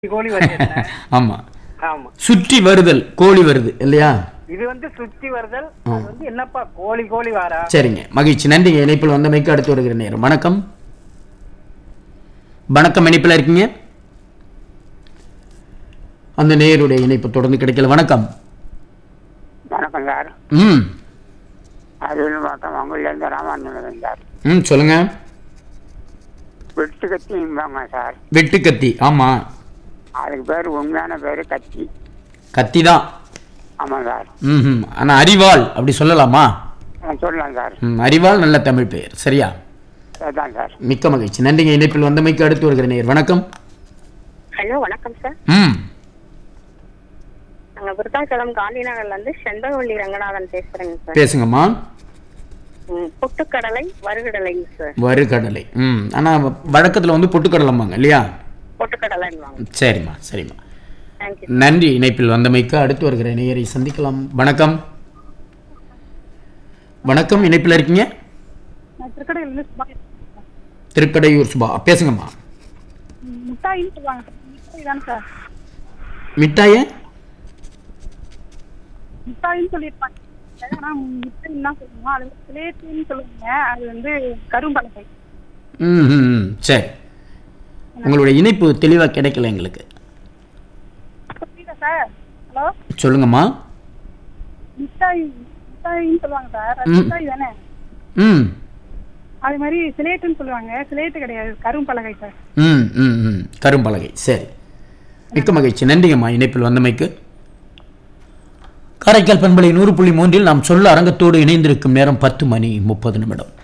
கோழி வருது என்ன? ஆமா ஆமா சுற்றி வருதல் கோழி வருது இல்லையா இது வந்து சுத்தி வருதல் அது வந்து என்னப்பா கோழி கோழி வாரா சரிங்க மகிழ்ச்சி நன்றிங்க இணைப்பில் வந்தமைக்கு அடுத்து வருகிற நேரம் வணக்கம் வணக்கம் இணைப்பில் இருக்கீங்க அந்த நேருடைய இணைப்பு தொடர்ந்து கிடைக்கல வணக்கம் வணக்கம் சார் ம் அரியலூர் மாவட்டம் மங்குலேருந்து ராமானுஜன் சார் ம் சொல்லுங்க வெட்டு கத்திம்பாங்க சார் வெட்டு கத்தி ஆமா அதுக்கு பேர் உண்மையான பேர் கத்தி கத்தி தான் ஆமாம் சார் ம் ஆனா அறிவாள் அப்படி சொல்லலாமா ஆ, சொல்லலாம் சார் ம் அறிவாள் நல்ல தமிழ் பெயர் சரியா அதுதான் சார் மிக்க மகிழ்ச்சி நன்றிங்க இணைப்பில் வந்தமைக்கு அடுத்து வருகிற நேர் வணக்கம் ஹலோ வணக்கம் சார் ம் நாங்கள் விருத்தாச்சலம் காந்தி நகர்ல இருந்து செண்பகவள்ளி ரங்கநாதன் பேசுறேங்க சார் பேசுங்கம்மா ம், பொட்டுக்கடலை வறுகடலைங்க சார் வறுகடலை ம் ஆனா வழக்கத்துல வந்து பொட்டுக்கடலைம்பாங்க இல்லையா பொட்டுக்கடலைன்னு வாங்க சரிம்மா சரிம்மா தேங்க்யூ நன்றி இணைப்பில் வந்தமைக்கு அடுத்து வருகிற நேயரை சந்திக்கலாம் வணக்கம் வணக்கம் இணைப்பில் இருக்கீங்க நான் திருக்கடையிலேருந்து சுபா திருக்கடையூர் சுபா பேசுங்கம்மா முட்டாயின்னு சொல்லுவாங்க சார் மிட்டாய் தானே சார் மிட்டாய முட்டாயின்னு சொல்லியிருப்பாங்க ஆனால் மிட்டாயின்னு தான் சொல்லுவோம் அது வந்து சிலேட்டுன்னு சொல்லுவாங்க அது வந்து கரும்பலகை ம் ம், ம் சரி உங்களுடைய இணைப்பு தெளிவாக கிடைக்கல எங்களுக்கு புரியுதா சார் ஹலோ சொல்லுங்கம்மா மிட்டாய் மிட்டாயின்னு சொல்லுவாங்க சார் அது ம். மிட்டாய் தானே ம் அது மாதிரி சிலேட்டுன்னு சொல்லுவாங்க சிலேட்டு கிடையாது கரும்பலகை சார் ம் ம் ம் கரும்பலகை சரி மிக்க மகிழ்ச்சி நன்றிங்கம்மா இணைப்பில் வந்தமைக்கு காரைக்கால் பண்பலை நூறு புள்ளி மூன்றில் நாம் சொல்ல அரங்கத்தோடு இணைந்திருக்கும் நேரம் பத்து மணி முப்பது நிமிடம்